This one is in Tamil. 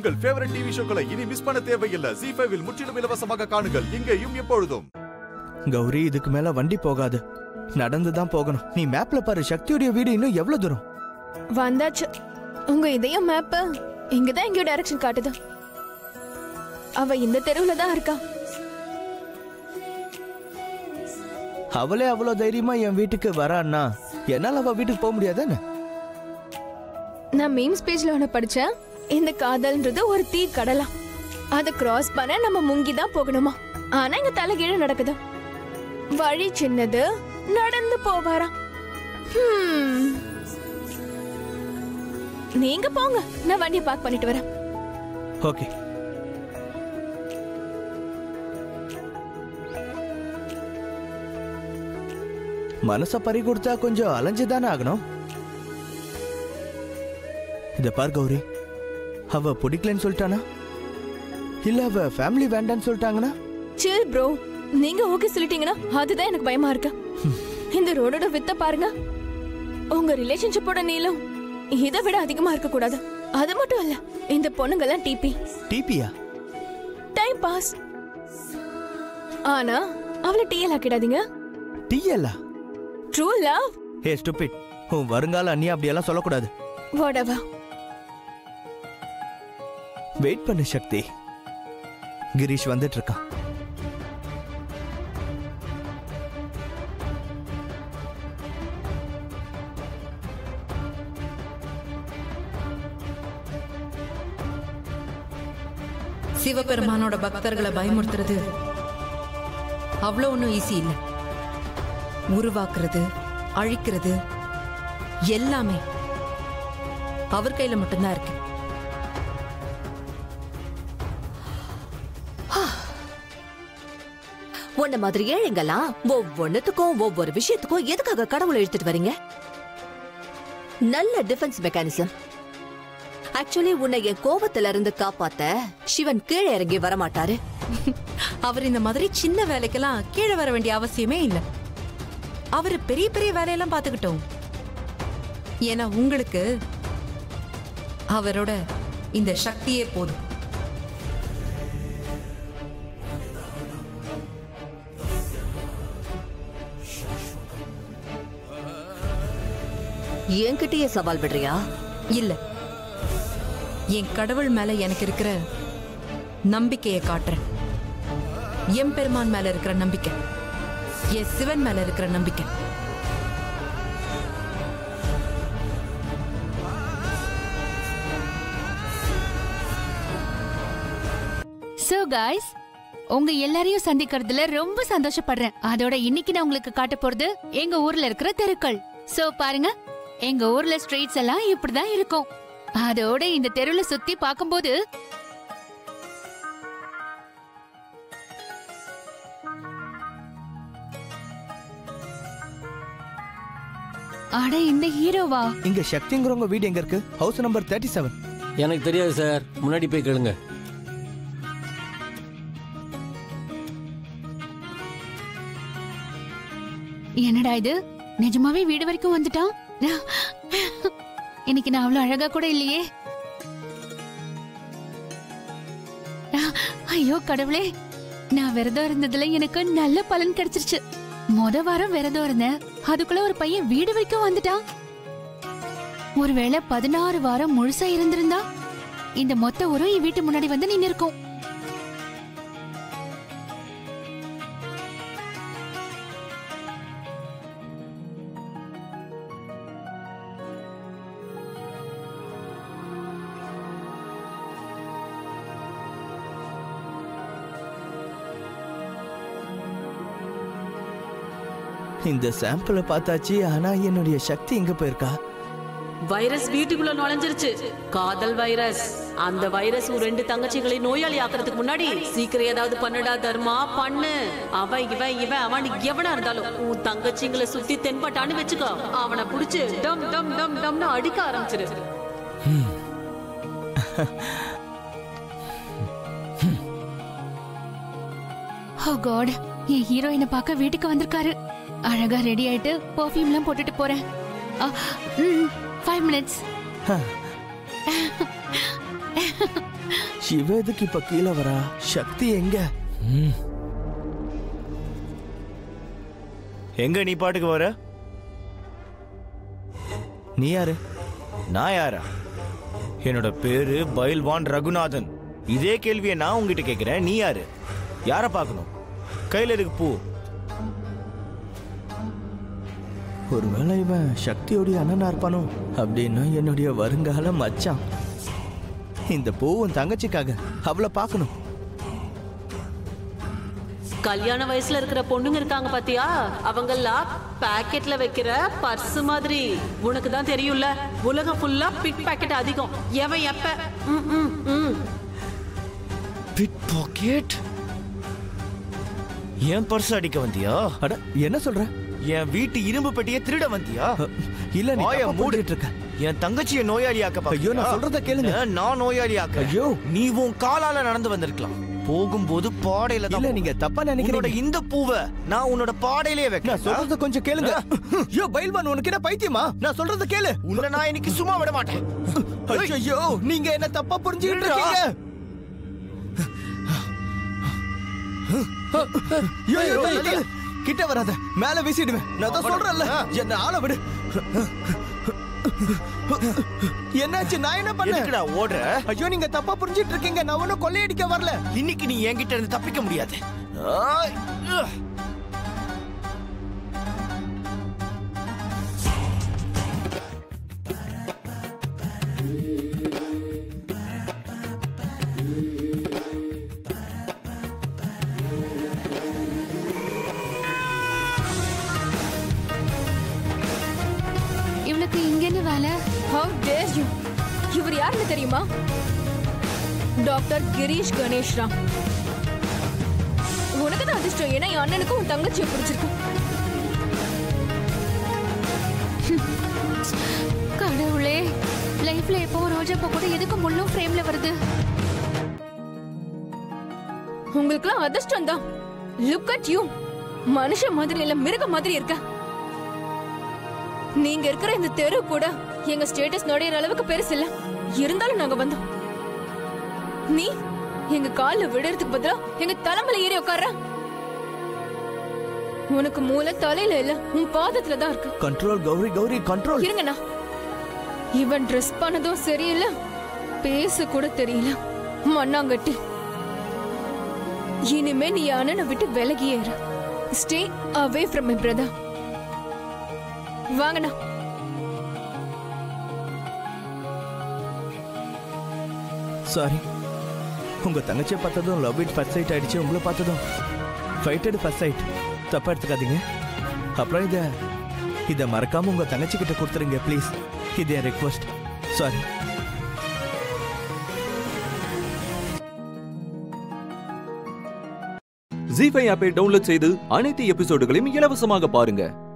உங்கள் ஃபேவரட் டிவி ஷோக்களை இனி மிஸ் பண்ண தேவையில்லை ஜி ஃபைவில் முற்றிலும் இலவசமாக காணுங்கள் இங்கேயும் எப்பொழுதும் கௌரி இதுக்கு மேல வண்டி போகாது நடந்து தான் போகணும் நீ மேப்ல பாரு சக்தியுடைய வீடு இன்னும் எவ்வளவு தூரம் வந்தாச்சு உங்க இதயம் மேப் இங்கதான் எங்கேயோ டைரக்ஷன் காட்டுது அவ இந்த தெருவுல தான் இருக்கா அவளே அவ்வளவு தைரியமா என் வீட்டுக்கு வரான்னா என்னால அவ வீட்டுக்கு போக முடியாதானே நான் மீம்ஸ் பேஜ்ல ஒண்ணு படிச்சேன் இந்த காதல்ன்றது ஒரு தீ கடலாம் அதை கிராஸ் பண்ண நம்ம முங்கி தான் போகணுமா ஆனா இங்க தலைகீழ நடக்குது வழி சின்னது நடந்து போவாராம் ஹம். நீங்க போங்க நான் வண்டியை பார்க் பண்ணிட்டு வரேன் ஓகே மனச பறி கொடுத்தா கொஞ்சம் அலைஞ்சுதானே ஆகணும் இத பார் கௌரி அவ பிடிக்கலன்னு சொல்லிட்டானா இல்ல அவ ஃபேமிலி வேண்டான்னு சொல்லிட்டாங்கன்னா சில் ப்ரோ நீங்க ஓகே சொல்லிட்டீங்கன்னா அதுதான் எனக்கு பயமா இருக்கு இந்த ரோடோட வித்த பாருங்க உங்க ரிலேஷன்ஷிப்போட நீளம் இதை விட அதிகமா இருக்க கூடாது அது மட்டும் இல்ல இந்த பொண்ணுங்கெல்லாம் டிபி டிபியா டைம் பாஸ் ஆனா அவளை டிஎல் ஆக்கிடாதீங்க டிஎல்லா ட்ரூ லவ் ஹே ஸ்டூபிட் உன் வருங்கால அண்ணியா அப்படியெல்லாம் சொல்லக்கூடாது whatever வெயிட் பண்ணு சக்தி கிரீஷ் வந்துட்டு இருக்கான் சிவபெருமானோட பக்தர்களை பயமுறுத்துறது அவ்வளோ ஒன்றும் ஈஸி இல்லை உருவாக்குறது அழிக்கிறது எல்லாமே அவர் கையில மட்டும்தான் இருக்கு உன்ன மாதிரி ஏழைங்கெல்லாம் ஒவ்வொன்னுத்துக்கும் ஒவ்வொரு விஷயத்துக்கும் எதுக்காக கடவுளை எடுத்துட்டு வரீங்க நல்ல டிஃபென்ஸ் மெக்கானிசம் ஆக்சுவலி உன்னை என் கோபத்துல இருந்து காப்பாத்த சிவன் கீழே இறங்கி வரமாட்டாரு அவர் இந்த மாதிரி சின்ன வேலைக்கெல்லாம் கீழே வர வேண்டிய அவசியமே இல்லை அவர் பெரிய பெரிய வேலையெல்லாம் பார்த்துக்கிட்டோம் ஏன்னா உங்களுக்கு அவரோட இந்த சக்தியே போதும் என்கிட்டயே சவால் விடுறியா இல்ல என் கடவுள் மேல எனக்கு இருக்கிற நம்பிக்கையை காட்டுறேன் என் பெருமான் மேல இருக்கிற நம்பிக்கை என் சிவன் மேல இருக்கிற நம்பிக்கை சோ காய்ஸ் உங்க எல்லாரையும் சந்திக்கிறதுல ரொம்ப சந்தோஷப்படுறேன் அதோட இன்னைக்கு நான் உங்களுக்கு காட்ட போறது எங்க ஊர்ல இருக்கிற தெருக்கள் சோ பாருங்க எங்க ஊர்ல ஸ்ட்ரீட்ஸ் எல்லாம் இப்படிதான் இருக்கும் அதோட இந்த தெருவுல சுத்தி பார்க்கும்போது அட இந்த ஹீரோவா இங்க சக்திங்கிறவங்க வீடு எங்க இருக்கு ஹவுஸ் நம்பர் தேர்ட்டி செவன் எனக்கு தெரியாது சார் முன்னாடி போய் கேளுங்க என்னடா இது நிஜமாவே வீடு வரைக்கும் வந்துட்டான் இன்னைக்கு நான் அவ்வளவு அழகா கூட இல்லையே ஐயோ கடவுளே நான் விரதம் இருந்ததுல எனக்கு நல்ல பலன் கிடைச்சிருச்சு முத வாரம் விரதம் இருந்தேன் அதுக்குள்ள ஒரு பையன் வீடு வரைக்கும் வந்துட்டான் ஒருவேளை பதினாறு வாரம் முழுசா இருந்திருந்தா இந்த மொத்த ஊரும் என் வீட்டு முன்னாடி வந்து நின்னு இருக்கும் இந்த சாம்பிளை பார்த்தாச்சு ஆனா என்னுடைய சக்தி எங்க போயிருக்கா வைரஸ் வீட்டுக்குள்ள நுழைஞ்சிருச்சு காதல் வைரஸ் அந்த வைரஸ் உன் ரெண்டு தங்கச்சிகளை நோயாளி ஆக்குறதுக்கு முன்னாடி சீக்கிரம் ஏதாவது பண்ணுடா தர்மா பண்ணு அவன் இவன் இவன் அவன் எவனா இருந்தாலும் உன் தங்கச்சிங்களை சுத்தி தென்பட்டான்னு வச்சுக்கோ அவனை புடிச்சு டம் டம் டம் டம்னு அடிக்க ஆரம்பிச்சிரு ஓ காட் என் ஹீரோயினை பார்க்க வீட்டுக்கு வந்திருக்காரு அழகா ரெடி ஆயிட்டு பர்ஃபியூம்லாம் போட்டுட்டு போறேன் ஃபைவ் மினிட்ஸ் சிவ எதுக்கு இப்ப கீழே வரா சக்தி எங்க எங்க நீ பாட்டுக்கு வர நீ யாரு நான் யாரா என்னோட பேரு பைல்வான் ரகுநாதன் இதே கேள்வியை நான் உங்ககிட்ட கேக்குறேன் நீ யாரு யார பார்க்கணும் கையில இருக்கு பூ ஒருவேளை இவன் சக்தியோடைய அண்ணனா இருப்பானோ அப்படின்னா என்னுடைய வருங்கால மச்சான் இந்த பூவும் தங்கச்சிக்காக அவளை பார்க்கணும் கல்யாண வயசுல இருக்கிற பொண்ணுங்க இருக்காங்க பாத்தியா அவங்கெல்லாம் பாக்கெட்ல வைக்கிற பர்ஸ் மாதிரி உனக்கு தான் தெரியும்ல உலகம் ஃபுல்லா பிக் பாக்கெட் அதிகம் எவன் எப்ப ம், ம், ம். பிட் பாக்கெட் என் பர்ஸ் அடிக்க வந்தியா அட என்ன சொல்ற என் வீட்டு இரும்பு பெட்டியை திருட வந்தியா இல்ல நீ வாயை தப்பா மூடு. மூடிட்டு இருக்க என் தங்கச்சியை நோயாளியாக்க பாக்கியா? ஐயோ, நான் சொல்றத கேளுங்க. ஏன் நான் நோயாளியாக்க ஐயோ. நீ உன் காலால நடந்து வந்திருக்கலாம் போகும்போது பாடையில தான் இல்ல நீங்க தப்பா நினைக்கிறீங்க உன்னோட இந்த பூவை நான் உன்னோட பாடையிலேயே நான் வைக்கிறேன் சொல்றத கொஞ்சம் கேளுங்க ஐயோ பைல்வான் உனக்கு என்ன பைத்தியமா நான் சொல்றத கேளு உன்னை நான் இன்னைக்கு சும்மா விட மாட்டேன் ஐயோ நீங்க என்ன தப்பா புரிஞ்சுக்கிட்டு இருக்கீங்க ஐயோ, ஐயோ, ஐயோ, ஐயோ. கிட்ட வராத மேல வீசிடுவேன் நான் தான் சொல்றேன்ல என்ன ஆள விடு என்னாச்சு நான் என்ன பண்ணேன் எதுக்குடா ஓடுற ஐயோ நீங்க தப்பா புரிஞ்சிட்டு இருக்கீங்க நான் ஒண்ணும் கொள்ளையடிக்க வரல இன்னைக்கு நீ என்கிட்ட இருந்து தப்பிக்க முடியாது ஆய், உஹ். இவளுக்கு இங்க என்ன வேலை ஹவு டேர் யூ இவர் யாருன்னு தெரியுமா டாக்டர் கிரீஷ் கணேஷ் ராம் உனக்கு தான் அதிர்ஷ்டம் ஏன்னா என் அண்ணனுக்கும் உன் தங்கச்சியை பிடிச்சிருக்கு கடவுளே லைஃப்ல எப்பவும் ரோஜா பூ கூட எதுக்கு முள்ளும் ஃப்ரேம்ல வருது உங்களுக்குலாம் அதிர்ஷ்டம் தான் லுக் அட் யூ மனுஷன் மாதிரி இல்ல மிருக மாதிரி இருக்க நீங்க இருக்கிற இந்த தெரு கூட எங்க ஸ்டேட்டஸ் நுழையிற அளவுக்கு பெருசு இல்ல இருந்தாலும் நாங்க வந்தோம் நீ எங்க கால்ல விடுறதுக்கு பதிலா எங்க தலைமையில ஏறி உட்கார்ற உனக்கு மூளை தலையில இல்ல உன் பாதத்துல தான் இருக்கு கண்ட்ரோல் கௌரி கௌரி கண்ட்ரோல் இருங்கண்ணா இவன் ட்ரெஸ் பண்ணதும் சரியில்லை பேச கூட தெரியல மண்ணாங்கட்டி இனிமே நீ அண்ணனை விட்டு விலகி ஏறு stay away from my brother வாங்கண்ணா சாரி உங்க தங்கச்சியை பார்த்ததும் லவ் இட் ஃபர்ஸ்ட் சைட் ஆயிடுச்சு உங்களை பார்த்ததும் ஃபைட்டட் ஃபர்ஸ்ட் சைட் தப்பா எடுத்துக்காதீங்க அப்புறம் இத இத மறக்காம உங்க தங்கச்சி கிட்ட கொடுத்துருங்க ப்ளீஸ் இது என் ரெக்வஸ்ட் சாரி ஜி ஃபைவ் ஆப்பை டவுன்லோட் செய்து அனைத்து எபிசோடுகளையும் இலவசமாக பாருங்க